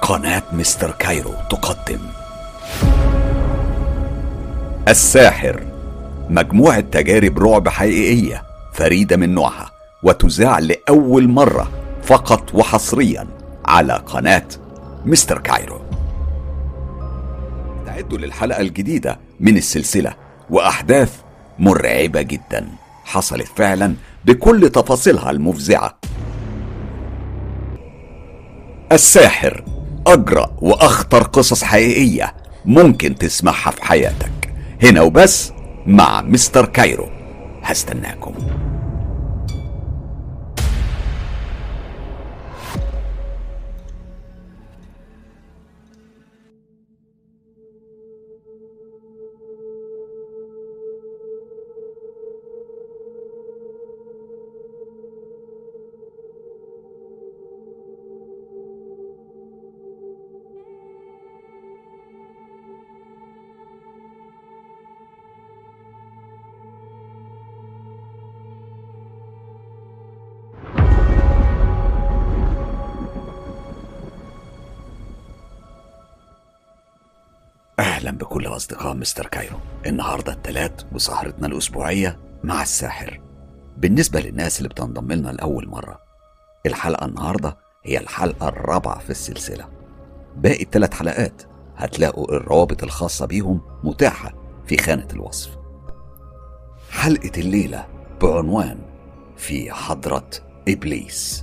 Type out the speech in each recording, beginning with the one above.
قناة مستر كايرو تقدم الساحر مجموعة تجارب رعب حقيقية فريدة من نوعها وتذاع لأول مرة فقط وحصريا على قناة مستر كايرو استعدوا للحلقة الجديدة من السلسلة وأحداث مرعبة جدا حصلت فعلا بكل تفاصيلها المفزعة الساحر أجرأ وأخطر قصص حقيقية ممكن تسمعها في حياتك هنا وبس مع مستر كايرو هستناكم اهلا بكل اصدقاء مستر كايرو النهارده التلات وسهرتنا الاسبوعيه مع الساحر بالنسبه للناس اللي بتنضم لنا لاول مره الحلقه النهارده هي الحلقه الرابعه في السلسله باقي الثلاث حلقات هتلاقوا الروابط الخاصه بيهم متاحه في خانه الوصف حلقه الليله بعنوان في حضره ابليس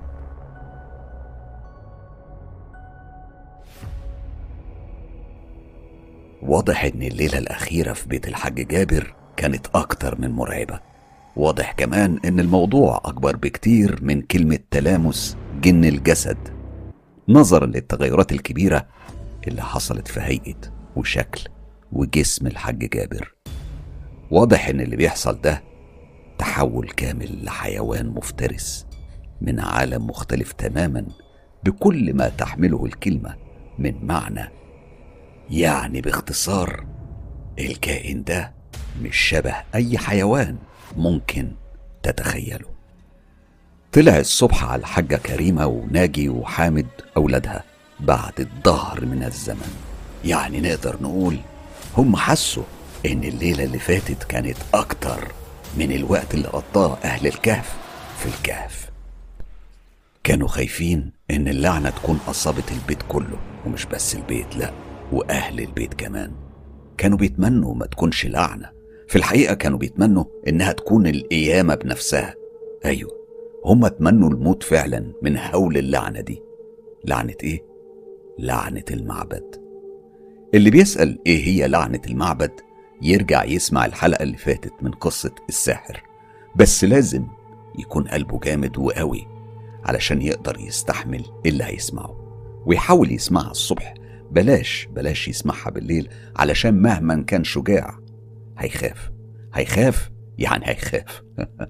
واضح ان الليلة الأخيرة في بيت الحاج جابر كانت أكتر من مرعبة واضح كمان ان الموضوع أكبر بكتير من كلمة تلامس جن الجسد نظرا للتغيرات الكبيرة اللي حصلت في هيئة وشكل وجسم الحاج جابر واضح ان اللي بيحصل ده تحول كامل لحيوان مفترس من عالم مختلف تماما بكل ما تحمله الكلمة من معنى يعني باختصار الكائن ده مش شبه أي حيوان ممكن تتخيله طلع الصبح على الحاجة كريمة وناجي وحامد أولادها بعد الظهر من الزمن يعني نقدر نقول هم حسوا إن الليلة اللي فاتت كانت أكتر من الوقت اللي قضاه أهل الكهف في الكهف كانوا خايفين إن اللعنة تكون أصابت البيت كله ومش بس البيت لأ وأهل البيت كمان كانوا بيتمنوا ما تكونش لعنة في الحقيقة كانوا بيتمنوا إنها تكون القيامة بنفسها أيوة هم اتمنوا الموت فعلا من هول اللعنة دي لعنة إيه؟ لعنة المعبد اللي بيسأل إيه هي لعنة المعبد يرجع يسمع الحلقة اللي فاتت من قصة الساحر بس لازم يكون قلبه جامد وقوي علشان يقدر يستحمل اللي هيسمعه ويحاول يسمعها الصبح بلاش بلاش يسمعها بالليل علشان مهما كان شجاع هيخاف هيخاف يعني هيخاف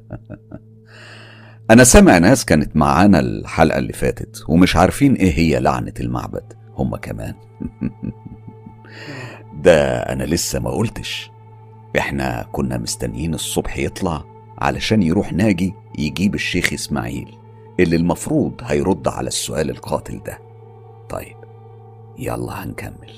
أنا سامع ناس كانت معانا الحلقة اللي فاتت ومش عارفين إيه هي لعنة المعبد هما كمان ده أنا لسه ما قلتش إحنا كنا مستنيين الصبح يطلع علشان يروح ناجي يجيب الشيخ إسماعيل اللي المفروض هيرد على السؤال القاتل ده طيب يلا هنكمل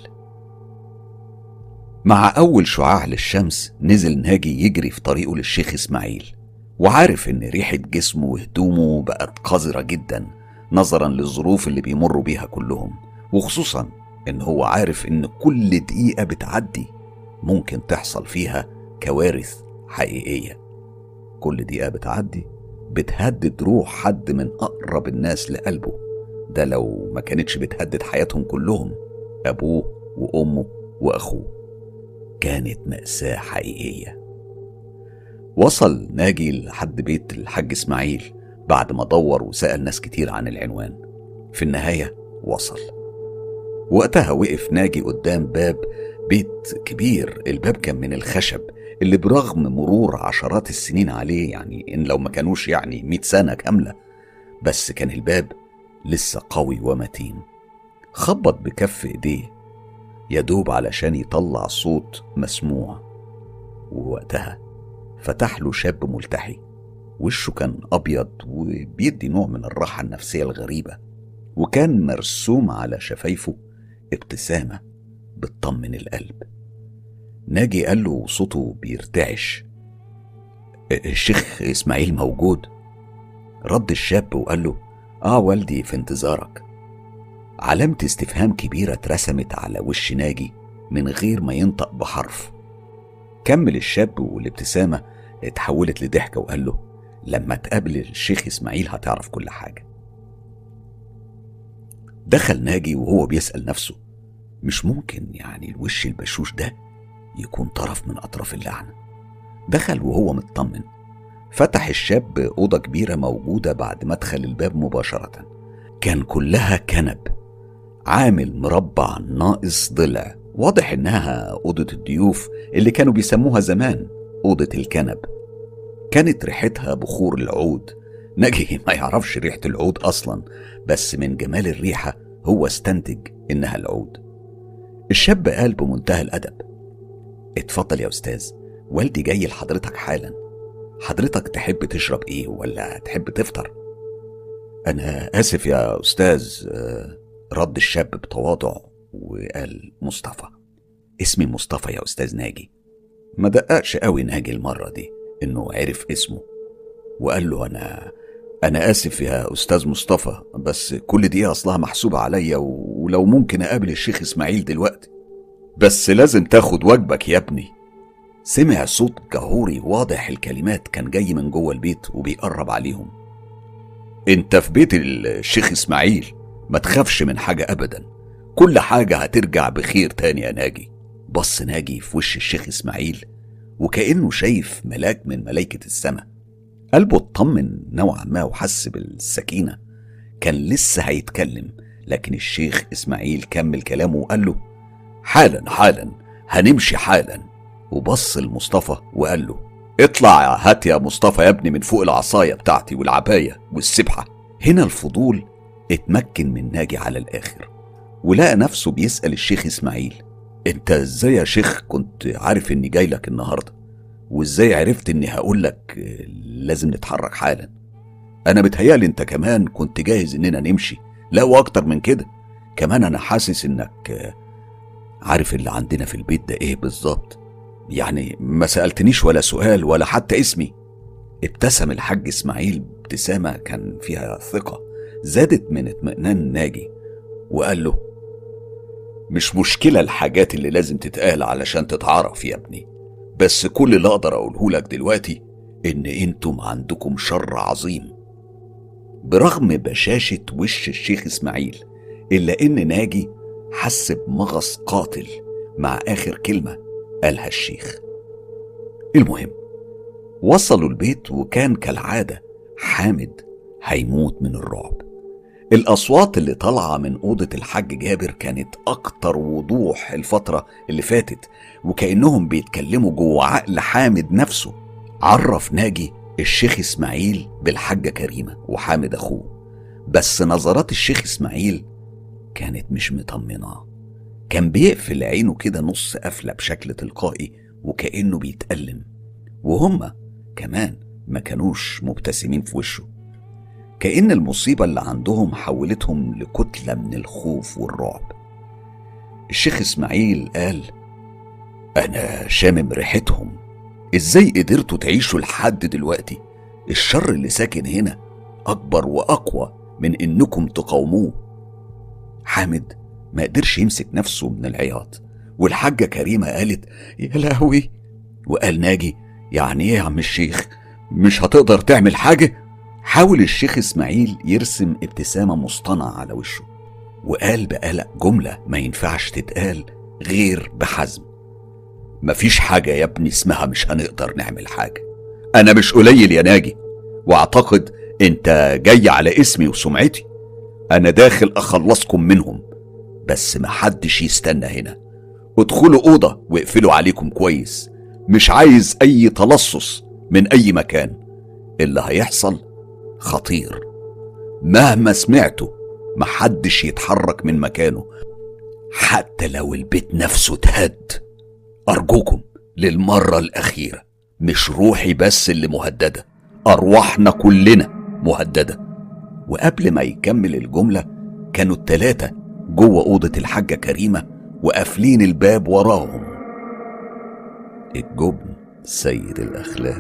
مع أول شعاع للشمس نزل ناجي يجري في طريقه للشيخ إسماعيل وعارف إن ريحة جسمه وهدومه بقت قذرة جدا نظرا للظروف اللي بيمروا بيها كلهم وخصوصا إن هو عارف إن كل دقيقة بتعدي ممكن تحصل فيها كوارث حقيقية كل دقيقة بتعدي بتهدد روح حد من أقرب الناس لقلبه ده لو ما كانتش بتهدد حياتهم كلهم أبوه وأمه وأخوه كانت مأساة حقيقية وصل ناجي لحد بيت الحاج إسماعيل بعد ما دور وسأل ناس كتير عن العنوان في النهاية وصل وقتها وقف ناجي قدام باب بيت كبير الباب كان من الخشب اللي برغم مرور عشرات السنين عليه يعني إن لو ما كانوش يعني مئة سنة كاملة بس كان الباب لسه قوي ومتين خبط بكف ايديه يدوب علشان يطلع صوت مسموع ووقتها فتح له شاب ملتحي وشه كان أبيض وبيدي نوع من الراحة النفسية الغريبة وكان مرسوم على شفايفه ابتسامة بتطمن القلب ناجي قال له وصوته بيرتعش الشيخ إسماعيل موجود رد الشاب وقال له آه والدي في انتظارك علامة استفهام كبيرة اترسمت على وش ناجي من غير ما ينطق بحرف كمل الشاب والابتسامة اتحولت لضحكة وقال له لما تقابل الشيخ إسماعيل هتعرف كل حاجة دخل ناجي وهو بيسأل نفسه مش ممكن يعني الوش البشوش ده يكون طرف من أطراف اللعنة دخل وهو مطمن فتح الشاب أوضة كبيرة موجودة بعد مدخل الباب مباشرة كان كلها كنب عامل مربع ناقص ضلع واضح إنها أوضة الضيوف اللي كانوا بيسموها زمان أوضة الكنب كانت ريحتها بخور العود نجي ما يعرفش ريحة العود أصلا بس من جمال الريحة هو استنتج إنها العود الشاب قال بمنتهى الأدب اتفضل يا أستاذ والدي جاي لحضرتك حالا حضرتك تحب تشرب ايه ولا تحب تفطر انا اسف يا استاذ آه، رد الشاب بتواضع وقال مصطفى اسمي مصطفى يا استاذ ناجي ما دققش قوي ناجي المرة دي انه عرف اسمه وقال له انا انا اسف يا استاذ مصطفى بس كل دي اصلها محسوبة عليا ولو ممكن اقابل الشيخ اسماعيل دلوقتي بس لازم تاخد واجبك يا ابني سمع صوت جهوري واضح الكلمات كان جاي من جوه البيت وبيقرب عليهم انت في بيت الشيخ اسماعيل ما تخافش من حاجة ابدا كل حاجة هترجع بخير تاني يا ناجي بص ناجي في وش الشيخ اسماعيل وكأنه شايف ملاك من ملايكة السماء قلبه اطمن نوعا ما وحس بالسكينة كان لسه هيتكلم لكن الشيخ اسماعيل كمل كلامه وقال له حالا حالا هنمشي حالا وبص لمصطفى وقال له اطلع هات يا مصطفى يا ابني من فوق العصاية بتاعتي والعباية والسبحة هنا الفضول اتمكن من ناجي على الآخر ولقى نفسه بيسأل الشيخ إسماعيل انت ازاي يا شيخ كنت عارف اني جاي لك النهارده وازاي عرفت اني هقول لك لازم نتحرك حالا انا بتهيالي انت كمان كنت جاهز اننا نمشي لا واكتر من كده كمان انا حاسس انك عارف اللي عندنا في البيت ده ايه بالظبط يعني ما سألتنيش ولا سؤال ولا حتى اسمي ابتسم الحاج اسماعيل ابتسامة كان فيها ثقة زادت من اطمئنان ناجي وقال له مش مشكلة الحاجات اللي لازم تتقال علشان تتعرف يا ابني بس كل اللي اقدر اقوله لك دلوقتي ان انتم عندكم شر عظيم برغم بشاشة وش الشيخ اسماعيل الا ان ناجي حس بمغص قاتل مع اخر كلمة قالها الشيخ المهم وصلوا البيت وكان كالعادة حامد هيموت من الرعب الأصوات اللي طالعة من أوضة الحاج جابر كانت أكتر وضوح الفترة اللي فاتت وكأنهم بيتكلموا جوه عقل حامد نفسه عرف ناجي الشيخ إسماعيل بالحاجة كريمة وحامد أخوه بس نظرات الشيخ إسماعيل كانت مش مطمناه كان بيقفل عينه كده نص قفلة بشكل تلقائي وكأنه بيتألم وهما كمان ما كانوش مبتسمين في وشه كأن المصيبة اللي عندهم حولتهم لكتلة من الخوف والرعب الشيخ إسماعيل قال أنا شامم ريحتهم إزاي قدرتوا تعيشوا لحد دلوقتي الشر اللي ساكن هنا أكبر وأقوى من إنكم تقاوموه حامد ما قدرش يمسك نفسه من العياط والحاجة كريمة قالت يا لهوي وقال ناجي يعني ايه يا عم الشيخ مش هتقدر تعمل حاجة حاول الشيخ اسماعيل يرسم ابتسامة مصطنعة على وشه وقال بقلق جملة ما ينفعش تتقال غير بحزم مفيش حاجة يا ابني اسمها مش هنقدر نعمل حاجة أنا مش قليل يا ناجي وأعتقد أنت جاي على اسمي وسمعتي أنا داخل أخلصكم منهم بس محدش يستنى هنا ادخلوا أوضة واقفلوا عليكم كويس مش عايز أي تلصص من أي مكان اللي هيحصل خطير مهما سمعته محدش يتحرك من مكانه حتى لو البيت نفسه اتهد أرجوكم للمرة الأخيرة مش روحي بس اللي مهددة أرواحنا كلنا مهددة وقبل ما يكمل الجملة كانوا التلاتة جوه أوضة الحاجة كريمة وقافلين الباب وراهم الجبن سيد الأخلاق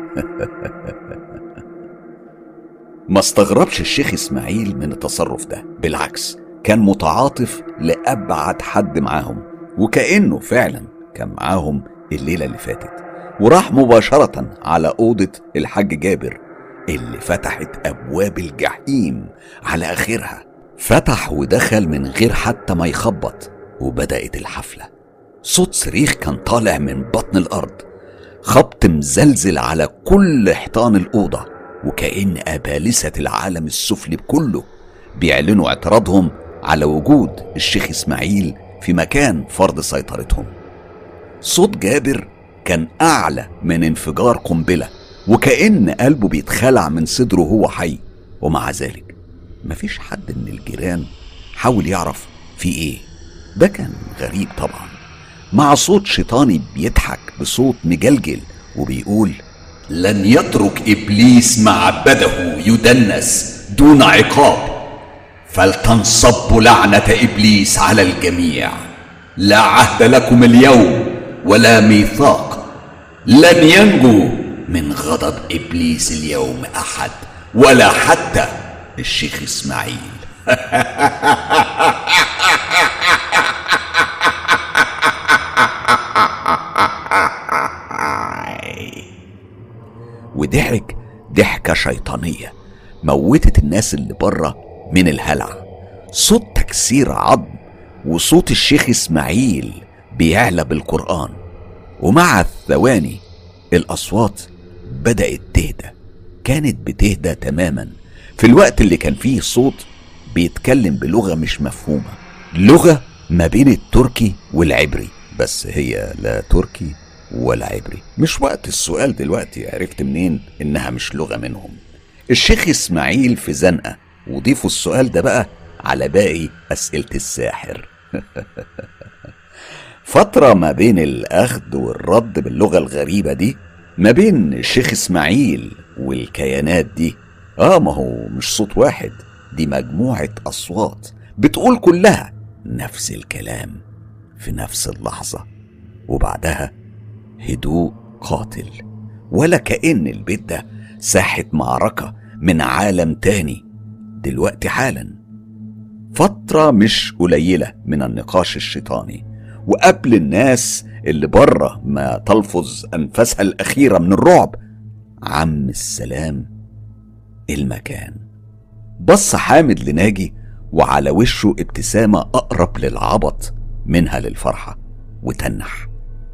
ما استغربش الشيخ إسماعيل من التصرف ده بالعكس كان متعاطف لأبعد حد معاهم وكأنه فعلا كان معاهم الليلة اللي فاتت وراح مباشرة على أوضة الحاج جابر اللي فتحت أبواب الجحيم على آخرها فتح ودخل من غير حتى ما يخبط وبدأت الحفلة صوت صريخ كان طالع من بطن الأرض خبط مزلزل على كل حيطان الأوضة وكأن أبالسة العالم السفلي كله بيعلنوا اعتراضهم على وجود الشيخ إسماعيل في مكان فرض سيطرتهم صوت جابر كان أعلى من انفجار قنبلة وكأن قلبه بيتخلع من صدره وهو حي ومع ذلك مفيش حد من الجيران حاول يعرف في ايه ده كان غريب طبعا مع صوت شيطاني بيضحك بصوت مجلجل وبيقول لن يترك ابليس معبده يدنس دون عقاب فلتنصب لعنه ابليس على الجميع لا عهد لكم اليوم ولا ميثاق لن ينجو من غضب ابليس اليوم احد ولا حتى الشيخ اسماعيل وضحك ضحكة شيطانية موتت الناس اللي بره من الهلع صوت تكسير عظم وصوت الشيخ اسماعيل بيعلى بالقرآن ومع الثواني الأصوات بدأت تهدى كانت بتهدى تماما في الوقت اللي كان فيه صوت بيتكلم بلغة مش مفهومة لغة ما بين التركي والعبري بس هي لا تركي ولا عبري مش وقت السؤال دلوقتي عرفت منين انها مش لغة منهم الشيخ اسماعيل في زنقة وضيفوا السؤال ده بقى على باقي أسئلة الساحر فترة ما بين الأخذ والرد باللغة الغريبة دي ما بين الشيخ إسماعيل والكيانات دي آه ما هو مش صوت واحد دي مجموعة أصوات بتقول كلها نفس الكلام في نفس اللحظة وبعدها هدوء قاتل ولا كأن البيت ده ساحة معركة من عالم تاني دلوقتي حالا فترة مش قليلة من النقاش الشيطاني وقبل الناس اللي بره ما تلفظ أنفاسها الأخيرة من الرعب عم السلام المكان بص حامد لناجي وعلى وشه ابتسامة أقرب للعبط منها للفرحة وتنح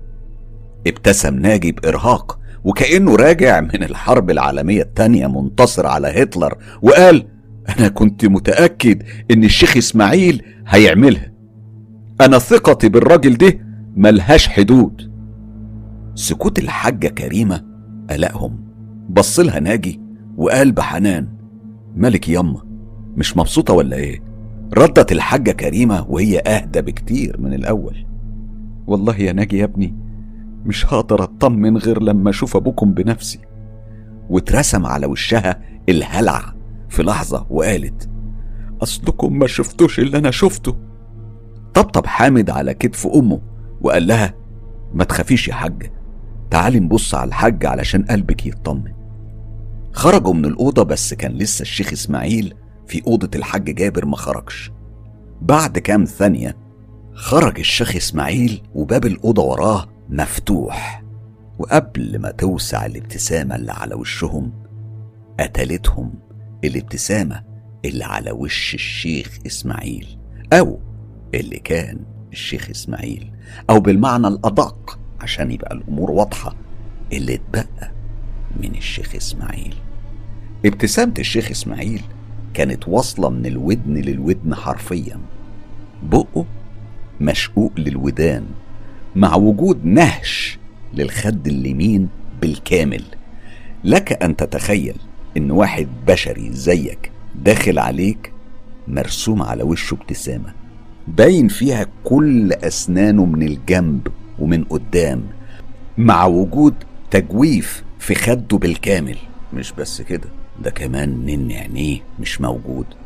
ابتسم ناجي بإرهاق وكأنه راجع من الحرب العالمية التانية منتصر على هتلر وقال أنا كنت متأكد إن الشيخ إسماعيل هيعملها أنا ثقتي بالراجل ده ملهاش حدود سكوت الحاجة كريمة قلقهم بصلها ناجي وقال بحنان مالك يما مش مبسوطة ولا ايه ردت الحاجة كريمة وهي أهدى بكتير من الأول والله يا ناجي يا ابني مش هقدر أطمن غير لما أشوف أبوكم بنفسي واترسم على وشها الهلع في لحظة وقالت أصلكم ما شفتوش اللي أنا شفته طبطب حامد على كتف أمه وقال لها ما تخافيش يا حاجة تعالي نبص على الحاج علشان قلبك يطمن خرجوا من الأوضة بس كان لسه الشيخ إسماعيل في أوضة الحاج جابر ما خرجش بعد كام ثانية خرج الشيخ إسماعيل وباب الأوضة وراه مفتوح وقبل ما توسع الابتسامة اللي على وشهم قتلتهم الابتسامة اللي على وش الشيخ إسماعيل أو اللي كان الشيخ إسماعيل أو بالمعنى الأدق عشان يبقى الأمور واضحة اللي اتبقى من الشيخ إسماعيل ابتسامة الشيخ إسماعيل كانت واصلة من الودن للودن حرفيا بقه مشقوق للودان مع وجود نهش للخد اليمين بالكامل لك أن تتخيل إن واحد بشري زيك داخل عليك مرسوم على وشه ابتسامة باين فيها كل أسنانه من الجنب ومن قدام مع وجود تجويف في خده بالكامل مش بس كده ده كمان نن عينيه مش موجود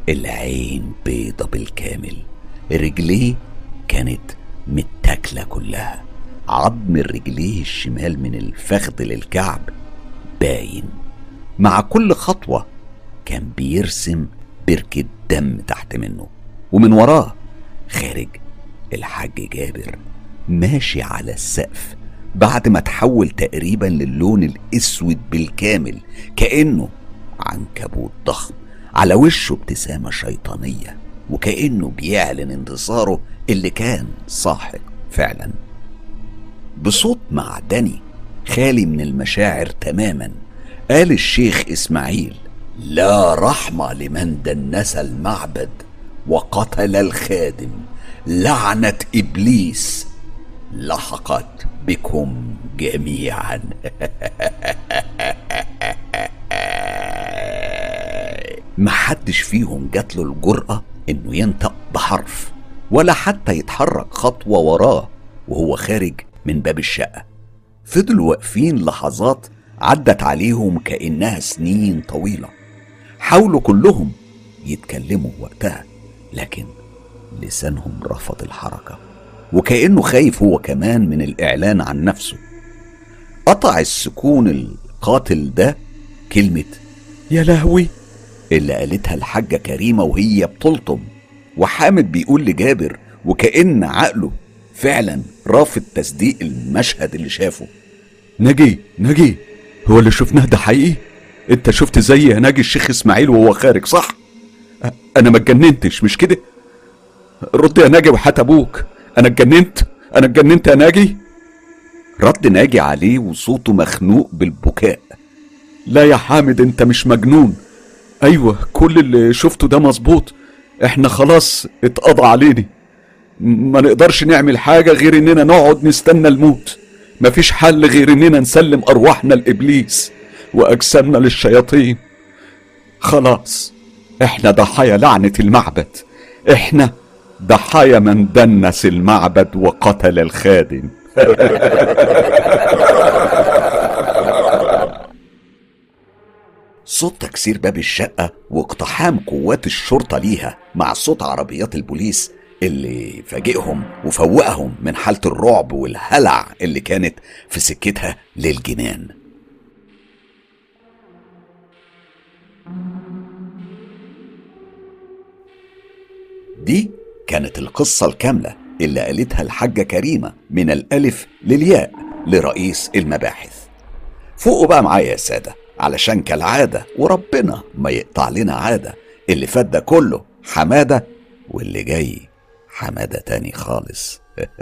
العين بيضة بالكامل رجليه كانت متاكلة كلها عظم رجليه الشمال من الفخذ للكعب باين مع كل خطوة كان بيرسم بركة دم تحت منه ومن وراه خارج الحاج جابر ماشي على السقف بعد ما تحول تقريبا للون الاسود بالكامل كانه عنكبوت ضخم على وشه ابتسامه شيطانيه وكانه بيعلن انتصاره اللي كان صاحب فعلا بصوت معدني خالي من المشاعر تماما قال الشيخ اسماعيل لا رحمه لمن دنس المعبد وقتل الخادم لعنه ابليس لحقت بكم جميعا محدش فيهم جات له الجرأة انه ينطق بحرف ولا حتى يتحرك خطوة وراه وهو خارج من باب الشقة فضلوا واقفين لحظات عدت عليهم كأنها سنين طويلة حاولوا كلهم يتكلموا وقتها لكن لسانهم رفض الحركه وكأنه خايف هو كمان من الإعلان عن نفسه قطع السكون القاتل ده كلمة يا لهوي اللي قالتها الحاجة كريمة وهي بتلطم وحامد بيقول لجابر وكأن عقله فعلا رافض تصديق المشهد اللي شافه نجي نجي هو اللي شفناه ده حقيقي انت شفت زي يا ناجي الشيخ اسماعيل وهو خارج صح أ- انا ما اتجننتش مش كده رد يا ناجي وحات ابوك انا اتجننت انا اتجننت يا ناجي رد ناجي عليه وصوته مخنوق بالبكاء لا يا حامد انت مش مجنون ايوه كل اللي شفته ده مظبوط احنا خلاص اتقضى علينا م- ما نقدرش نعمل حاجة غير اننا نقعد نستنى الموت مفيش حل غير اننا نسلم ارواحنا لابليس واجسامنا للشياطين خلاص احنا ضحايا لعنة المعبد احنا ضحايا من دنس المعبد وقتل الخادم صوت تكسير باب الشقة واقتحام قوات الشرطة ليها مع صوت عربيات البوليس اللي فاجئهم وفوقهم من حالة الرعب والهلع اللي كانت في سكتها للجنان دي كانت القصة الكاملة اللي قالتها الحاجة كريمة من الألف للياء لرئيس المباحث فوقوا بقى معايا يا سادة علشان كالعادة وربنا ما يقطع لنا عادة اللي فات ده كله حمادة واللي جاي حمادة تاني خالص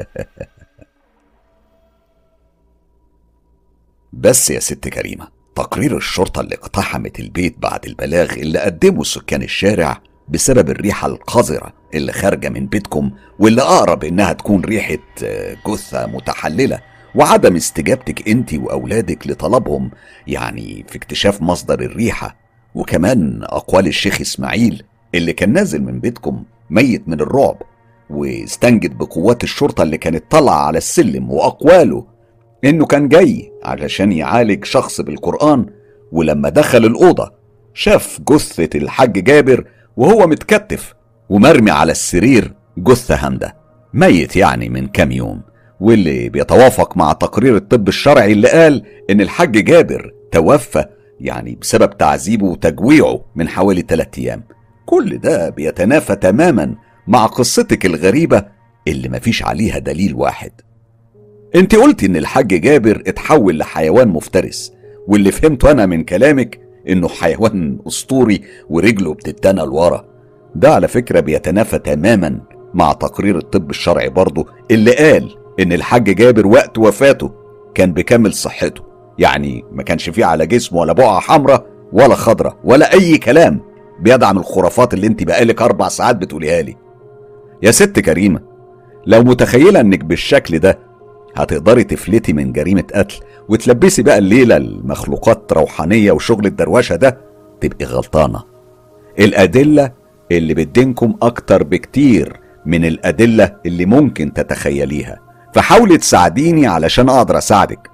بس يا ست كريمة تقرير الشرطة اللي اقتحمت البيت بعد البلاغ اللي قدمه سكان الشارع بسبب الريحة القذرة اللي خارجة من بيتكم واللي أقرب إنها تكون ريحة آه، جثة متحللة وعدم استجابتك انت واولادك لطلبهم يعني في اكتشاف مصدر الريحه وكمان اقوال الشيخ اسماعيل اللي كان نازل من بيتكم ميت من الرعب واستنجد بقوات الشرطه اللي كانت طالعه على السلم واقواله انه كان جاي علشان يعالج شخص بالقران ولما دخل الاوضه شاف جثه الحاج جابر وهو متكتف ومرمي على السرير جثه هامده ميت يعني من كام يوم واللي بيتوافق مع تقرير الطب الشرعي اللي قال ان الحاج جابر توفى يعني بسبب تعذيبه وتجويعه من حوالي ثلاثة ايام كل ده بيتنافى تماما مع قصتك الغريبة اللي مفيش عليها دليل واحد انت قلت ان الحاج جابر اتحول لحيوان مفترس واللي فهمته انا من كلامك انه حيوان اسطوري ورجله بتتنى لورا ده على فكرة بيتنافى تماما مع تقرير الطب الشرعي برضه اللي قال ان الحاج جابر وقت وفاته كان بكامل صحته يعني ما كانش فيه على جسمه ولا بقعة حمراء ولا خضرة ولا اي كلام بيدعم الخرافات اللي انت بقالك اربع ساعات بتقوليها لي يا ست كريمة لو متخيلة انك بالشكل ده هتقدري تفلتي من جريمة قتل وتلبسي بقى الليلة المخلوقات روحانية وشغل الدروشة ده تبقي غلطانة الأدلة اللي بتدينكم أكتر بكتير من الأدلة اللي ممكن تتخيليها فحاولي تساعديني علشان أقدر أساعدك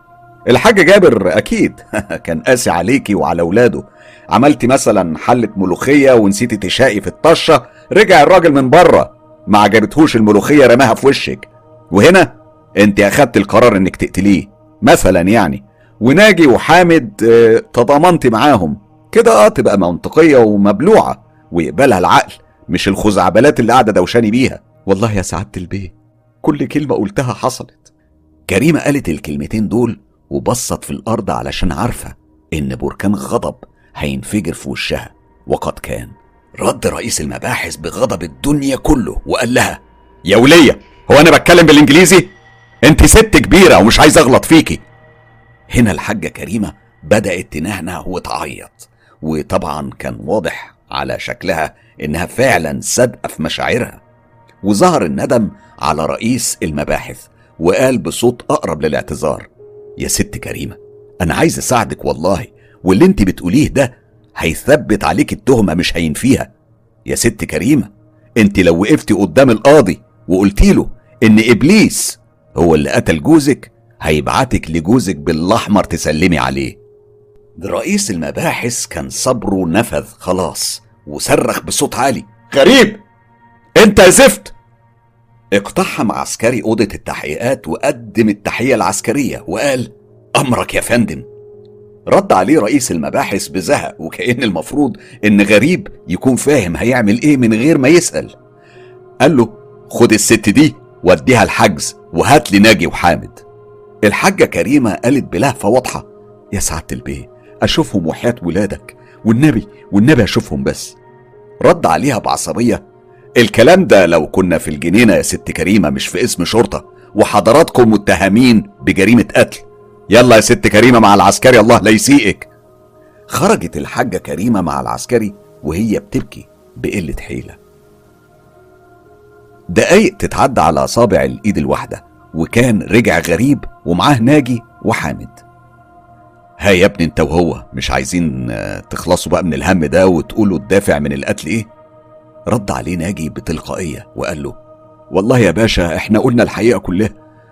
الحاج جابر اكيد كان قاسي عليكي وعلى اولاده عملتي مثلا حلة ملوخية ونسيتي تشاقي في الطشة رجع الراجل من بره ما عجبتهوش الملوخية رماها في وشك وهنا انت اخدت القرار انك تقتليه مثلا يعني وناجي وحامد اه تضامنتي معاهم كده اه تبقى منطقية ومبلوعة ويقبلها العقل مش الخزعبلات اللي قاعدة دوشاني بيها والله يا سعادة البيه كل كلمة قلتها حصلت كريمة قالت الكلمتين دول وبصت في الأرض علشان عارفة إن بركان غضب هينفجر في وشها وقد كان رد رئيس المباحث بغضب الدنيا كله وقال لها يا ولية هو أنا بتكلم بالإنجليزي؟ أنت ست كبيرة ومش عايز أغلط فيكي هنا الحاجة كريمة بدأت تنهنه وتعيط وطبعا كان واضح على شكلها إنها فعلا صادقة في مشاعرها وظهر الندم على رئيس المباحث وقال بصوت أقرب للاعتذار يا ست كريمة أنا عايز أساعدك والله واللي أنت بتقوليه ده هيثبت عليك التهمة مش هينفيها يا ست كريمة أنت لو وقفتي قدام القاضي وقلتي له إن إبليس هو اللي قتل جوزك هيبعتك لجوزك بالأحمر تسلمي عليه رئيس المباحث كان صبره نفذ خلاص وصرخ بصوت عالي غريب أنت يا زفت اقتحم عسكري أوضة التحقيقات وقدم التحية العسكرية وقال أمرك يا فندم رد عليه رئيس المباحث بزهق وكأن المفروض إن غريب يكون فاهم هيعمل إيه من غير ما يسأل قال له خد الست دي وديها الحجز وهات لي ناجي وحامد الحاجة كريمة قالت بلهفة واضحة يا سعادة البيه أشوفهم وحياة ولادك والنبي والنبي أشوفهم بس رد عليها بعصبية الكلام ده لو كنا في الجنينة يا ست كريمة مش في اسم شرطة وحضراتكم متهمين بجريمة قتل يلا يا ست كريمة مع العسكري الله لا يسيئك خرجت الحاجة كريمة مع العسكري وهي بتبكي بقلة حيلة دقايق تتعدى على أصابع الإيد الواحدة وكان رجع غريب ومعاه ناجي وحامد ها يا ابني انت وهو مش عايزين آه، تخلصوا بقى من الهم ده وتقولوا الدافع من القتل ايه رد عليه ناجي بتلقائية وقال له والله يا باشا احنا قلنا الحقيقة كلها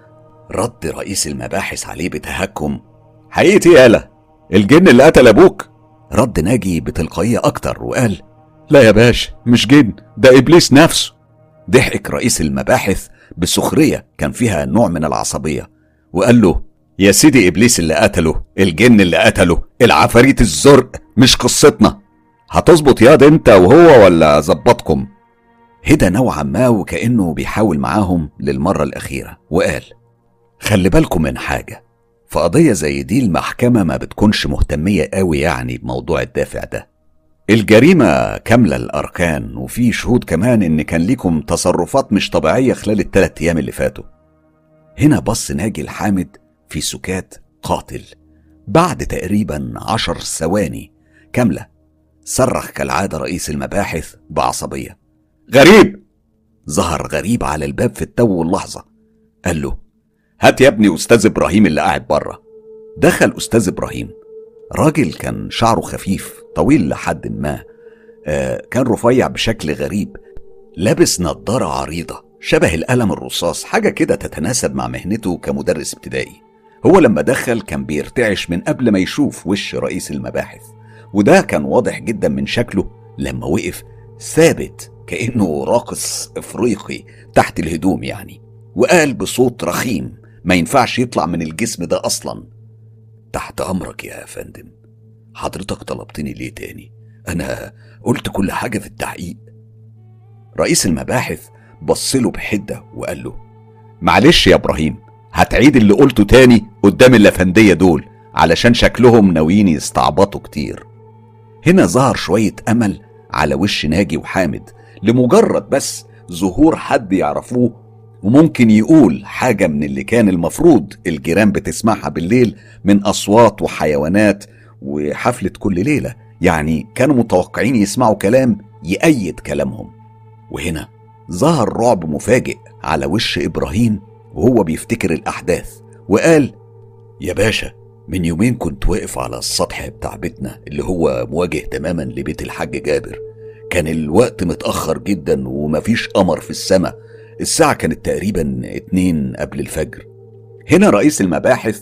رد رئيس المباحث عليه بتهكم حقيقة ايه يالا الجن اللي قتل ابوك رد ناجي بتلقائية أكتر وقال لا يا باشا مش جن ده ابليس نفسه ضحك رئيس المباحث بسخرية كان فيها نوع من العصبية وقال له يا سيدي ابليس اللي قتله الجن اللي قتله العفاريت الزرق مش قصتنا هتظبط ياض انت وهو ولا ظبطكم هدى نوعا ما وكأنه بيحاول معاهم للمرة الأخيرة وقال خلي بالكم من حاجة في قضية زي دي المحكمة ما بتكونش مهتمية قوي يعني بموضوع الدافع ده الجريمة كاملة الأركان وفي شهود كمان إن كان ليكم تصرفات مش طبيعية خلال الثلاث أيام اللي فاتوا هنا بص ناجي الحامد في سكات قاتل بعد تقريبا عشر ثواني كاملة صرخ كالعادة رئيس المباحث بعصبية غريب ظهر غريب على الباب في التو واللحظة قال له هات يا ابني استاذ ابراهيم اللي قاعد بره دخل أستاذ إبراهيم راجل كان شعره خفيف طويل لحد ما آه كان رفيع بشكل غريب لابس نظارة عريضة شبه القلم الرصاص حاجة كده تتناسب مع مهنته كمدرس ابتدائي هو لما دخل كان بيرتعش من قبل ما يشوف وش رئيس المباحث وده كان واضح جدا من شكله لما وقف ثابت كأنه راقص إفريقي تحت الهدوم يعني وقال بصوت رخيم ما ينفعش يطلع من الجسم ده أصلا تحت أمرك يا فندم حضرتك طلبتني ليه تاني أنا قلت كل حاجة في التحقيق رئيس المباحث بصله بحدة وقال له معلش يا ابراهيم هتعيد اللي قلته تاني قدام الافندية دول علشان شكلهم ناويين يستعبطوا كتير هنا ظهر شوية أمل على وش ناجي وحامد لمجرد بس ظهور حد يعرفوه وممكن يقول حاجة من اللي كان المفروض الجيران بتسمعها بالليل من أصوات وحيوانات وحفلة كل ليلة يعني كانوا متوقعين يسمعوا كلام يأيد كلامهم وهنا ظهر رعب مفاجئ على وش إبراهيم وهو بيفتكر الأحداث وقال يا باشا من يومين كنت واقف على السطح بتاع بيتنا اللي هو مواجه تماما لبيت الحاج جابر كان الوقت متأخر جدا ومفيش قمر في السماء الساعة كانت تقريبا اتنين قبل الفجر هنا رئيس المباحث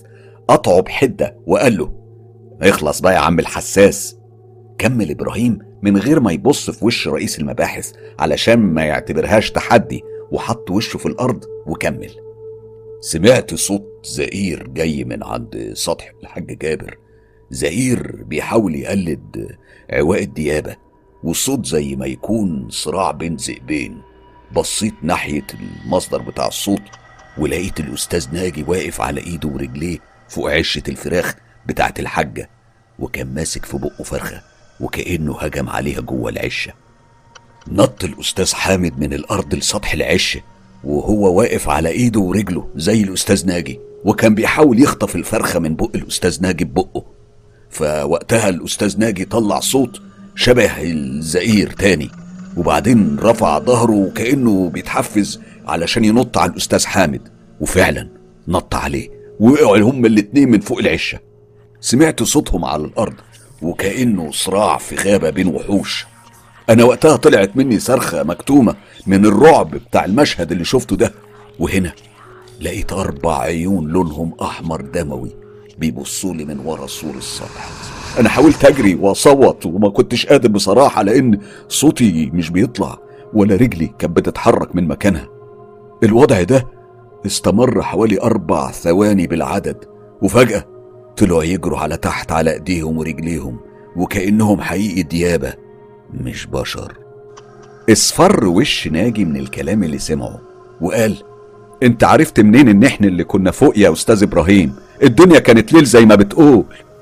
قطعه بحدة وقال له اخلص بقى يا عم الحساس كمل إبراهيم من غير ما يبص في وش رئيس المباحث علشان ما يعتبرهاش تحدي وحط وشه في الأرض وكمل سمعت صوت زئير جاي من عند سطح الحاج جابر زئير بيحاول يقلد عواء الديابة والصوت زي ما يكون صراع بين ذئبين بصيت ناحية المصدر بتاع الصوت ولقيت الأستاذ ناجي واقف على إيده ورجليه فوق عشة الفراخ بتاعت الحاجة وكان ماسك في بقه فرخة وكأنه هجم عليها جوه العشة نط الأستاذ حامد من الأرض لسطح العشة وهو واقف على إيده ورجله زي الأستاذ ناجي وكان بيحاول يخطف الفرخة من بق الأستاذ ناجي ببقه فوقتها الأستاذ ناجي طلع صوت شبه الزئير تاني وبعدين رفع ظهره وكأنه بيتحفز علشان ينط على الأستاذ حامد وفعلا نط عليه وقعوا هما الاتنين من فوق العشة سمعت صوتهم على الأرض وكأنه صراع في غابة بين وحوش أنا وقتها طلعت مني صرخة مكتومة من الرعب بتاع المشهد اللي شفته ده وهنا لقيت أربع عيون لونهم أحمر دموي بيبصوا لي من ورا سور السطح أنا حاولت أجري وأصوت وما كنتش قادر بصراحة لأن صوتي مش بيطلع ولا رجلي كانت بتتحرك من مكانها الوضع ده استمر حوالي أربع ثواني بالعدد وفجأة طلعوا يجروا على تحت على ايديهم ورجليهم وكأنهم حقيقي ديابة مش بشر اصفر وش ناجي من الكلام اللي سمعه وقال انت عرفت منين ان احنا اللي كنا فوق يا استاذ ابراهيم الدنيا كانت ليل زي ما بتقول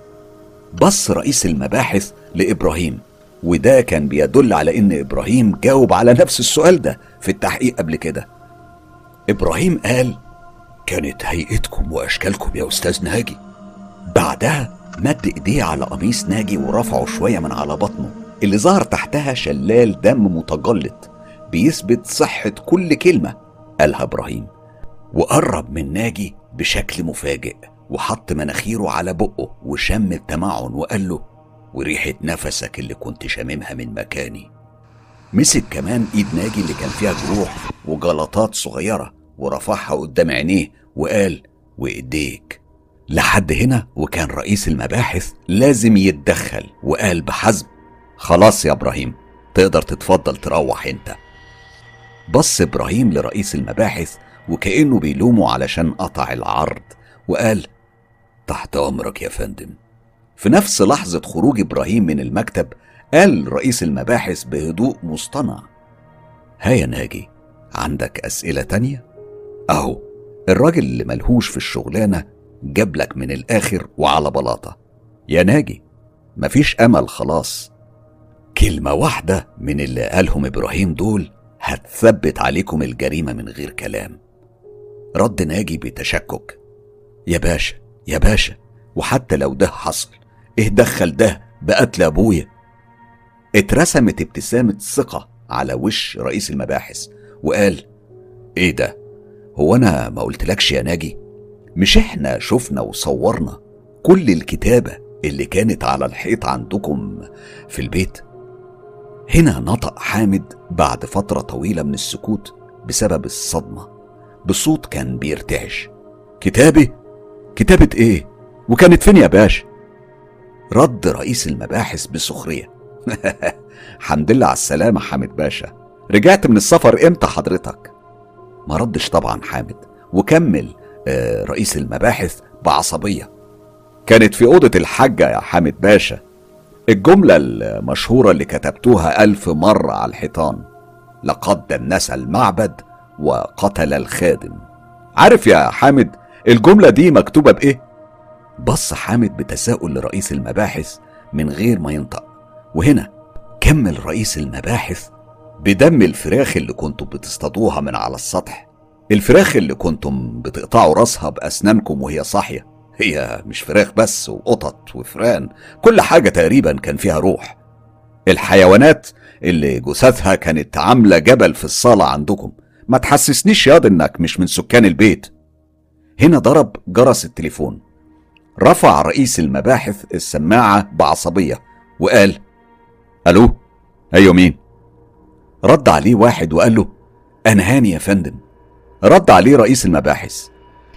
بص رئيس المباحث لابراهيم وده كان بيدل على ان ابراهيم جاوب على نفس السؤال ده في التحقيق قبل كده ابراهيم قال كانت هيئتكم واشكالكم يا استاذ ناجي بعدها مد ايديه على قميص ناجي ورفعه شويه من على بطنه اللي ظهر تحتها شلال دم متجلط بيثبت صحه كل كلمه قالها ابراهيم وقرب من ناجي بشكل مفاجئ وحط مناخيره على بقه وشم التمعن وقال له وريحة نفسك اللي كنت شاممها من مكاني مسك كمان ايد ناجي اللي كان فيها جروح وجلطات صغيرة ورفعها قدام عينيه وقال وايديك لحد هنا وكان رئيس المباحث لازم يتدخل وقال بحزم خلاص يا ابراهيم تقدر تتفضل تروح انت بص ابراهيم لرئيس المباحث وكأنه بيلومه علشان قطع العرض وقال تحت امرك يا فندم في نفس لحظة خروج إبراهيم من المكتب قال رئيس المباحث بهدوء مصطنع ها يا ناجي عندك أسئلة تانية؟ أهو الراجل اللي ملهوش في الشغلانة جابلك من الآخر وعلى بلاطة يا ناجي مفيش أمل خلاص كلمة واحدة من اللي قالهم إبراهيم دول هتثبت عليكم الجريمة من غير كلام رد ناجي بتشكك يا باشا يا باشا وحتى لو ده حصل ايه دخل ده بقتل ابويا اترسمت ابتسامة ثقة على وش رئيس المباحث وقال ايه ده هو انا ما قلتلكش يا ناجي مش احنا شفنا وصورنا كل الكتابة اللي كانت على الحيط عندكم في البيت هنا نطق حامد بعد فترة طويلة من السكوت بسبب الصدمة بصوت كان بيرتعش كتابة؟ كتابة ايه؟ وكانت فين يا باشا؟ رد رئيس المباحث بسخرية حمد لله على السلامة حامد باشا رجعت من السفر امتى حضرتك؟ ما ردش طبعا حامد وكمل آه، رئيس المباحث بعصبية كانت في أوضة الحاجة يا حامد باشا الجملة المشهورة اللي كتبتوها ألف مرة على الحيطان لقد دنس المعبد وقتل الخادم عارف يا حامد الجملة دي مكتوبة بإيه؟ بص حامد بتساؤل لرئيس المباحث من غير ما ينطق وهنا كمل رئيس المباحث بدم الفراخ اللي كنتم بتصطادوها من على السطح الفراخ اللي كنتم بتقطعوا راسها بأسنانكم وهي صاحية هي مش فراخ بس وقطط وفران كل حاجة تقريبا كان فيها روح الحيوانات اللي جثثها كانت عاملة جبل في الصالة عندكم ما تحسسنيش ياض انك مش من سكان البيت هنا ضرب جرس التليفون رفع رئيس المباحث السماعة بعصبية وقال ألو أيوة مين رد عليه واحد وقال له أنا هاني يا فندم رد عليه رئيس المباحث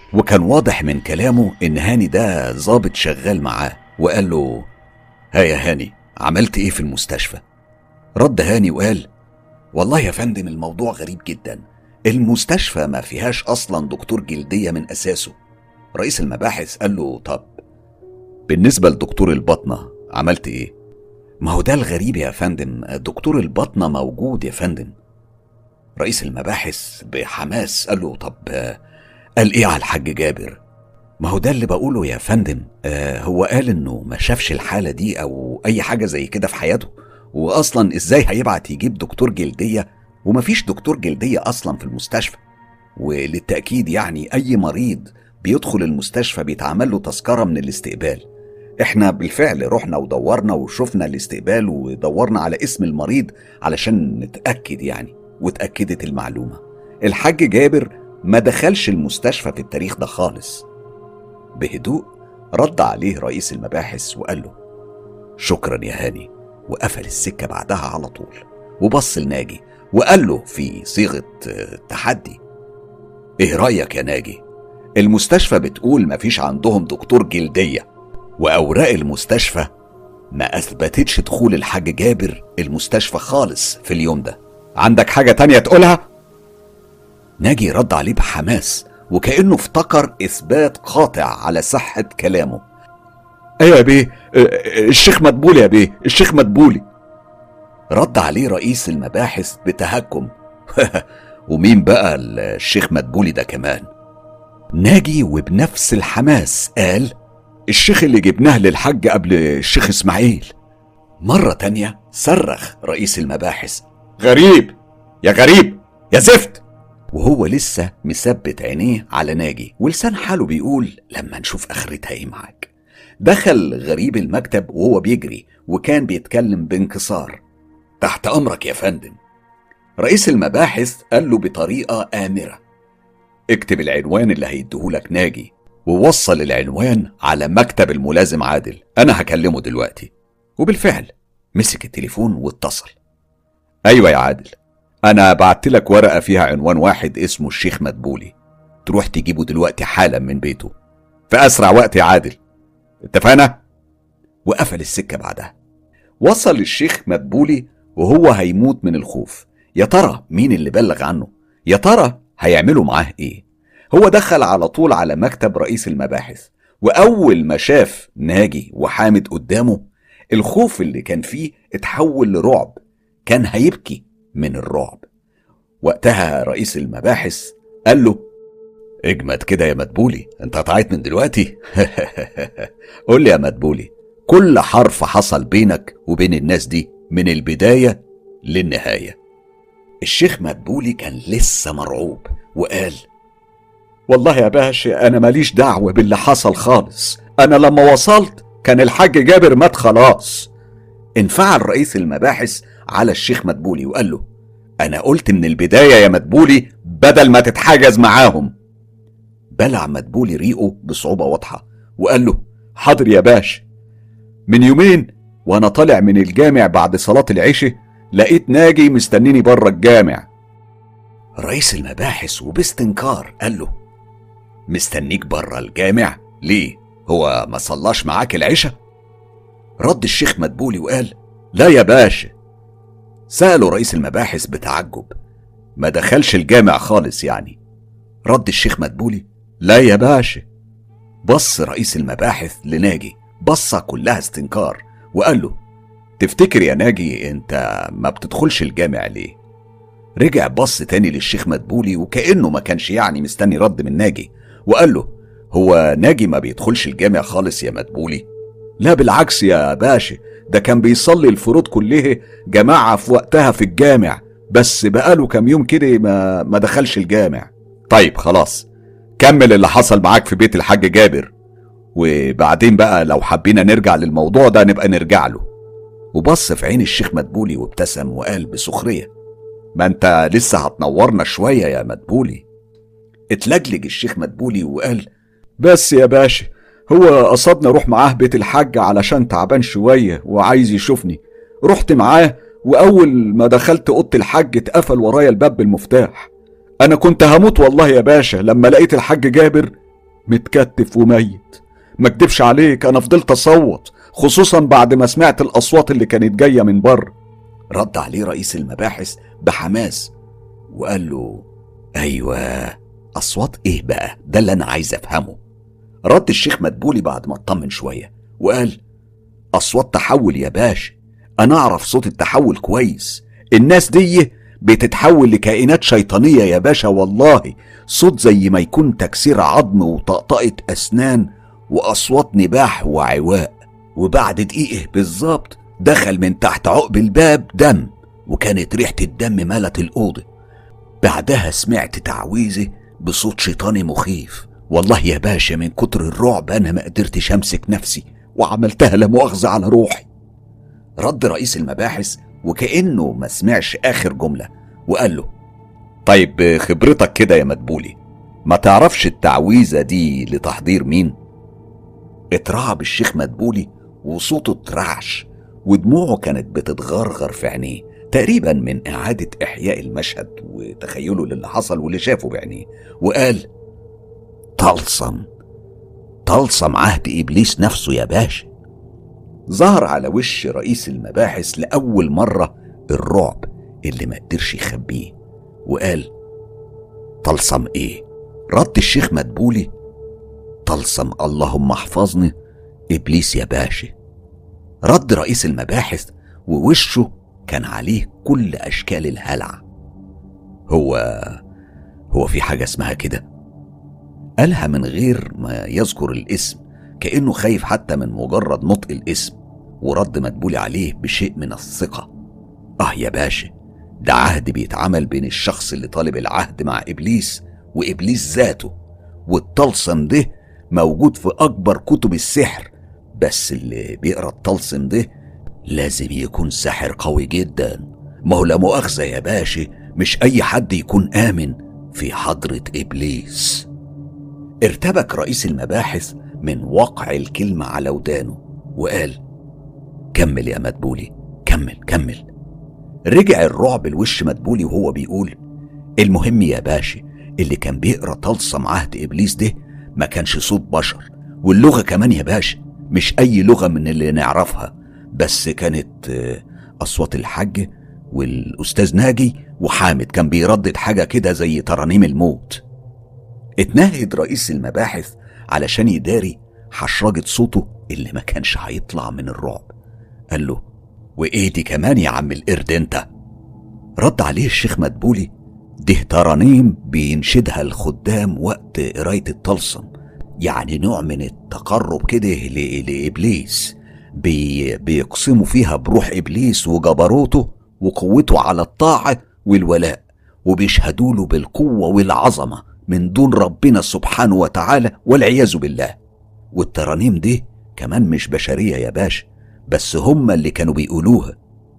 وكان واضح من كلامه إن هاني ده ظابط شغال معاه وقال له ها يا هاني عملت إيه في المستشفى؟ رد هاني وقال والله يا فندم الموضوع غريب جدا المستشفى ما فيهاش أصلا دكتور جلدية من أساسه رئيس المباحث قال له طب بالنسبة لدكتور البطنة عملت إيه؟ ما هو ده الغريب يا فندم دكتور البطنة موجود يا فندم رئيس المباحث بحماس قال له طب آه، قال ايه على الحاج جابر ما هو ده اللي بقوله يا فندم آه هو قال انه ما شافش الحالة دي او اي حاجة زي كده في حياته واصلا ازاي هيبعت يجيب دكتور جلدية ومفيش دكتور جلدية اصلا في المستشفى وللتأكيد يعني اي مريض بيدخل المستشفى بيتعمل له تذكرة من الاستقبال احنا بالفعل رحنا ودورنا وشفنا الاستقبال ودورنا على اسم المريض علشان نتأكد يعني واتأكدت المعلومة الحاج جابر ما دخلش المستشفى في التاريخ ده خالص بهدوء رد عليه رئيس المباحث وقال له شكرا يا هاني وقفل السكة بعدها على طول وبص لناجي وقال له في صيغة آه، تحدي ايه رأيك يا ناجي المستشفى بتقول مفيش عندهم دكتور جلدية وأوراق المستشفى ما أثبتتش دخول الحاج جابر المستشفى خالص في اليوم ده عندك حاجة تانية تقولها؟ ناجي رد عليه بحماس وكأنه افتكر إثبات قاطع على صحة كلامه ايوه يا بيه آه، آه، الشيخ مدبولي يا بيه الشيخ مدبولي رد عليه رئيس المباحث بتهكم ومين بقى الشيخ مدبولي ده كمان ناجي وبنفس الحماس قال الشيخ اللي جبناه للحج قبل الشيخ اسماعيل مرة تانية صرخ رئيس المباحث غريب يا غريب يا زفت وهو لسه مثبت عينيه على ناجي ولسان حاله بيقول لما نشوف اخرتها ايه معاك دخل غريب المكتب وهو بيجري وكان بيتكلم بانكسار تحت امرك يا فندم رئيس المباحث قال له بطريقه امره اكتب العنوان اللي هيديهولك ناجي ووصل العنوان على مكتب الملازم عادل انا هكلمه دلوقتي وبالفعل مسك التليفون واتصل ايوه يا عادل انا بعت لك ورقه فيها عنوان واحد اسمه الشيخ مدبولي تروح تجيبه دلوقتي حالا من بيته في اسرع وقت يا عادل اتفقنا وقفل السكة بعدها وصل الشيخ مدبولي وهو هيموت من الخوف يا ترى مين اللي بلغ عنه يا ترى هيعملوا معاه ايه هو دخل على طول على مكتب رئيس المباحث وأول ما شاف ناجي وحامد قدامه الخوف اللي كان فيه اتحول لرعب كان هيبكي من الرعب وقتها رئيس المباحث قال له اجمد كده يا مدبولي انت هتعيط من دلوقتي قول لي يا مدبولي كل حرف حصل بينك وبين الناس دي من البداية للنهاية الشيخ مدبولي كان لسه مرعوب وقال والله يا باشا انا ماليش دعوه باللي حصل خالص انا لما وصلت كان الحاج جابر مات خلاص انفعل رئيس المباحث على الشيخ مدبولي وقال له انا قلت من البداية يا مدبولي بدل ما تتحاجز معاهم بلع مدبولي ريقه بصعوبة واضحة وقال له حاضر يا باش من يومين وانا طالع من الجامع بعد صلاة العشاء لقيت ناجي مستنيني بره الجامع رئيس المباحث وباستنكار قال له مستنيك بره الجامع ليه هو ما صلاش معاك العشاء رد الشيخ مدبولي وقال لا يا باشا سأله رئيس المباحث بتعجب ما دخلش الجامع خالص يعني رد الشيخ مدبولي لا يا باشا بص رئيس المباحث لناجي بصة كلها استنكار وقال له تفتكر يا ناجي انت ما بتدخلش الجامع ليه رجع بص تاني للشيخ مدبولي وكأنه ما كانش يعني مستني رد من ناجي وقال له هو ناجي ما بيدخلش الجامع خالص يا مدبولي لا بالعكس يا باشا ده كان بيصلي الفروض كلها جماعة في وقتها في الجامع بس بقاله كام يوم كده ما ما دخلش الجامع طيب خلاص كمل اللي حصل معاك في بيت الحاج جابر وبعدين بقى لو حبينا نرجع للموضوع ده نبقى نرجع له وبص في عين الشيخ مدبولي وابتسم وقال بسخرية ما انت لسه هتنورنا شوية يا مدبولي اتلجلج الشيخ مدبولي وقال بس يا باشا هو قصدني اروح معاه بيت الحاج علشان تعبان شوية وعايز يشوفني رحت معاه واول ما دخلت اوضه الحاج اتقفل ورايا الباب بالمفتاح انا كنت هموت والله يا باشا لما لقيت الحاج جابر متكتف وميت ما اكدبش عليك انا فضلت اصوت خصوصا بعد ما سمعت الاصوات اللي كانت جايه من بره رد عليه رئيس المباحث بحماس وقال له ايوه اصوات ايه بقى ده اللي انا عايز افهمه رد الشيخ مدبولي بعد ما اطمن شويه وقال اصوات تحول يا باش انا اعرف صوت التحول كويس الناس دي بتتحول لكائنات شيطانيه يا باشا والله صوت زي ما يكون تكسير عظم وطقطقه اسنان واصوات نباح وعواء وبعد دقيقه بالظبط دخل من تحت عقب الباب دم وكانت ريحه الدم ملت الاوضه بعدها سمعت تعويذه بصوت شيطاني مخيف والله يا باشا من كتر الرعب انا ما قدرتش امسك نفسي وعملتها لا مؤاخذه على روحي رد رئيس المباحث وكانه ما سمعش اخر جمله وقال له طيب خبرتك كده يا مدبولي ما تعرفش التعويذه دي لتحضير مين اترعب الشيخ مدبولي وصوته اترعش ودموعه كانت بتتغرغر في عينيه تقريبا من إعادة إحياء المشهد وتخيله للي حصل واللي شافه بعينيه وقال طلسم طلسم عهد إبليس نفسه يا باشا ظهر على وش رئيس المباحث لأول مرة الرعب اللي ما قدرش يخبيه وقال طلسم إيه؟ رد الشيخ مدبولي طلسم اللهم احفظني إبليس يا باشا رد رئيس المباحث ووشه كان عليه كل أشكال الهلع هو هو في حاجة اسمها كده قالها من غير ما يذكر الاسم كأنه خايف حتى من مجرد نطق الاسم ورد مدبولي عليه بشيء من الثقة آه يا باشا ده عهد بيتعمل بين الشخص اللي طالب العهد مع إبليس وإبليس ذاته والطلسم ده موجود في أكبر كتب السحر بس اللي بيقرا الطلسم ده لازم يكون ساحر قوي جدا ما هو لا مؤاخذة يا باشا مش أي حد يكون آمن في حضرة إبليس ارتبك رئيس المباحث من وقع الكلمة على ودانه وقال كمل يا مدبولي كمل كمل رجع الرعب لوش مدبولي وهو بيقول المهم يا باشا اللي كان بيقرا طلسم عهد ابليس ده ما كانش صوت بشر واللغه كمان يا باشا مش اي لغه من اللي نعرفها بس كانت آه، اصوات الحاج والاستاذ ناجي وحامد كان بيردد حاجه كده زي ترانيم الموت اتنهد رئيس المباحث علشان يداري حشرجة صوته اللي ما كانش هيطلع من الرعب قال له وايه دي كمان يا عم القرد انت رد عليه الشيخ مدبولي ده ترانيم بينشدها الخدام وقت قراية الطلسم يعني نوع من التقرب كده ل- لإبليس بي بيقسموا فيها بروح إبليس وجبروته وقوته على الطاعة والولاء وبيشهدوا له بالقوة والعظمة من دون ربنا سبحانه وتعالى والعياذ بالله والترانيم دي كمان مش بشرية يا باشا بس هم اللي كانوا بيقولوها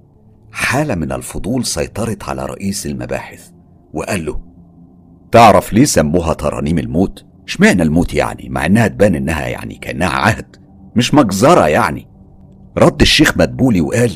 حالة من الفضول سيطرت على رئيس المباحث وقال له تعرف ليه سموها ترانيم الموت؟ اشمعنى الموت يعني مع انها تبان انها يعني كانها عهد مش مجزرة يعني رد الشيخ مدبولي وقال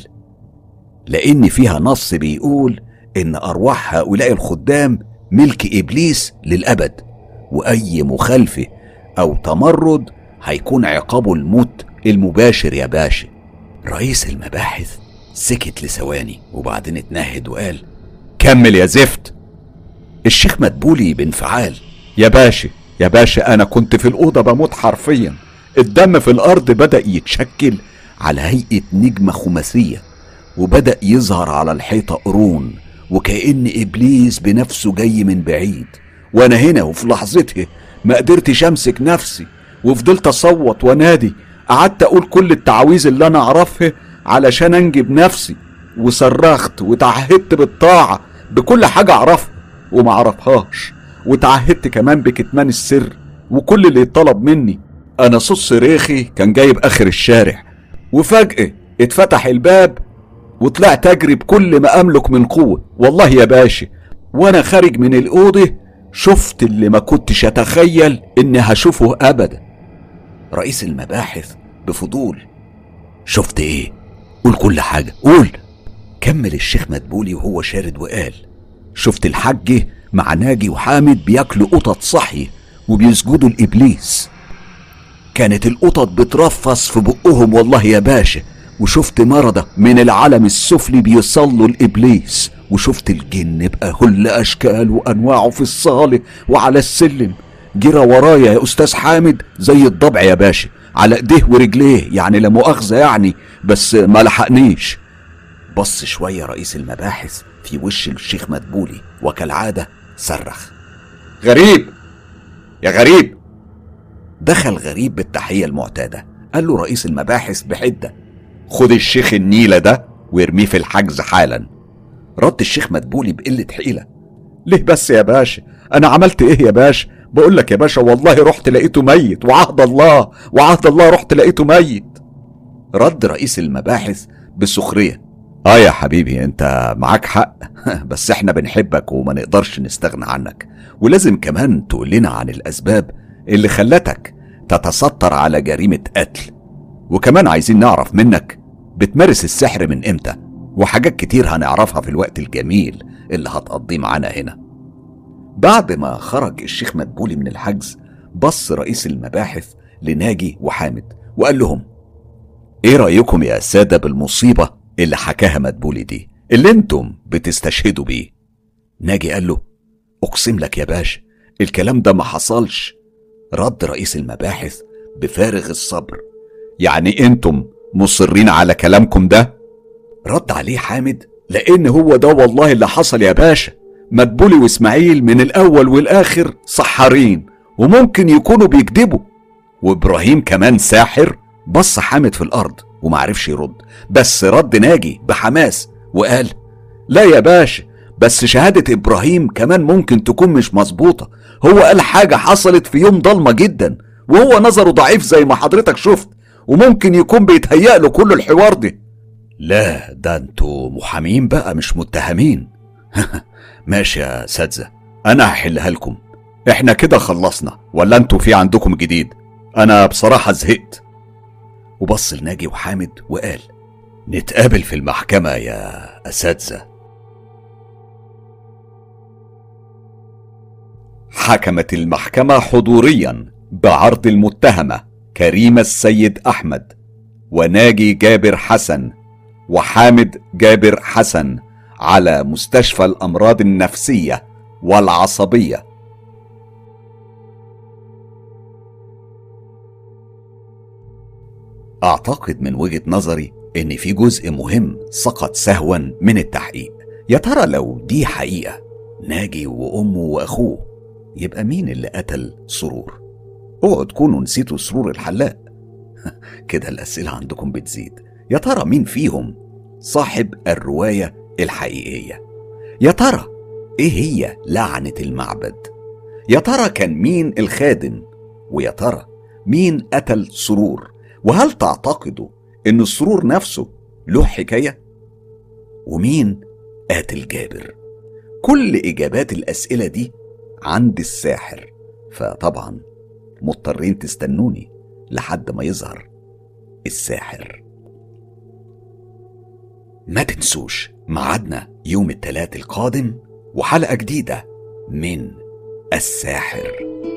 لان فيها نص بيقول ان ارواح هؤلاء الخدام ملك ابليس للابد واي مخالفه او تمرد هيكون عقابه الموت المباشر يا باشا رئيس المباحث سكت لثواني وبعدين اتنهد وقال كمل يا زفت الشيخ مدبولي بانفعال يا باشا يا باشا انا كنت في الاوضه بموت حرفيا الدم في الارض بدا يتشكل على هيئة نجمة خماسية وبدأ يظهر على الحيطة قرون وكأن إبليس بنفسه جاي من بعيد وأنا هنا وفي لحظتها ما قدرتش امسك نفسي وفضلت اصوت وانادي قعدت اقول كل التعاويذ اللي انا اعرفها علشان انجب نفسي وصرخت وتعهدت بالطاعه بكل حاجه اعرفها وما اعرفهاش وتعهدت كمان بكتمان السر وكل اللي يطلب مني انا صوت صريخي كان جايب اخر الشارع وفجاه اتفتح الباب وطلعت اجري بكل ما املك من قوه والله يا باشا وانا خارج من الاوضه شفت اللي ما كنتش اتخيل اني هشوفه ابدا رئيس المباحث بفضول شفت ايه قول كل حاجة قول كمل الشيخ مدبولي وهو شارد وقال شفت الحاج مع ناجي وحامد بياكلوا قطط صحي وبيسجدوا لإبليس كانت القطط بترفص في بقهم والله يا باشا وشفت مرضى من العالم السفلي بيصلوا لإبليس وشفت الجن بكل أشكال وأنواعه في الصالة وعلى السلم جرى ورايا يا أستاذ حامد زي الضبع يا باشا على إيديه ورجليه يعني لا مؤاخذة يعني بس ما لحقنيش بص شوية رئيس المباحث في وش الشيخ مدبولي وكالعادة صرخ غريب يا غريب دخل غريب بالتحية المعتادة قال له رئيس المباحث بحدة خد الشيخ النيلة ده وارميه في الحجز حالا رد الشيخ مدبولي بقلة حيلة ليه بس يا باشا انا عملت ايه يا باشا بقول لك يا باشا والله رحت لقيته ميت وعهد الله وعهد الله رحت لقيته ميت رد رئيس المباحث بسخرية اه يا حبيبي انت معاك حق بس احنا بنحبك وما نقدرش نستغنى عنك ولازم كمان تقول لنا عن الاسباب اللي خلتك تتستر على جريمة قتل وكمان عايزين نعرف منك بتمارس السحر من امتى وحاجات كتير هنعرفها في الوقت الجميل اللي هتقضيه معانا هنا بعد ما خرج الشيخ مدبولي من الحجز بص رئيس المباحث لناجي وحامد وقال لهم ايه رأيكم يا سادة بالمصيبة اللي حكاها مدبولي دي اللي انتم بتستشهدوا بيه ناجي قال له اقسم لك يا باشا الكلام ده ما حصلش رد رئيس المباحث بفارغ الصبر يعني انتم مصرين على كلامكم ده رد عليه حامد لان هو ده والله اللي حصل يا باشا مدبولي واسماعيل من الاول والاخر سحارين وممكن يكونوا بيكذبوا وابراهيم كمان ساحر بص حامد في الارض ومعرفش يرد بس رد ناجي بحماس وقال لا يا باشا بس شهادة إبراهيم كمان ممكن تكون مش مظبوطة هو قال حاجة حصلت في يوم ضلمة جدا وهو نظره ضعيف زي ما حضرتك شفت وممكن يكون بيتهيأ له كل الحوار ده لا ده انتوا محامين بقى مش متهمين ماشي يا اساتذة انا هحلها لكم احنا كده خلصنا ولا انتوا في عندكم جديد انا بصراحة زهقت وبص لناجي وحامد وقال نتقابل في المحكمة يا اساتذة حكمت المحكمة حضوريا بعرض المتهمة كريم السيد أحمد وناجي جابر حسن وحامد جابر حسن على مستشفى الأمراض النفسية والعصبية أعتقد من وجهة نظري إن في جزء مهم سقط سهوا من التحقيق يا ترى لو دي حقيقة ناجي وأمه وأخوه يبقى مين اللي قتل سرور اوعوا تكونوا نسيتوا سرور الحلاق كده الأسئلة عندكم بتزيد يا ترى مين فيهم صاحب الرواية الحقيقية يا ترى ايه هي لعنة المعبد يا ترى كان مين الخادم ويا ترى مين قتل سرور وهل تعتقدوا ان السرور نفسه له حكاية ومين قاتل جابر كل اجابات الاسئلة دي عند الساحر فطبعا مضطرين تستنوني لحد ما يظهر الساحر ما تنسوش ميعادنا يوم الثلاث القادم وحلقة جديدة من الساحر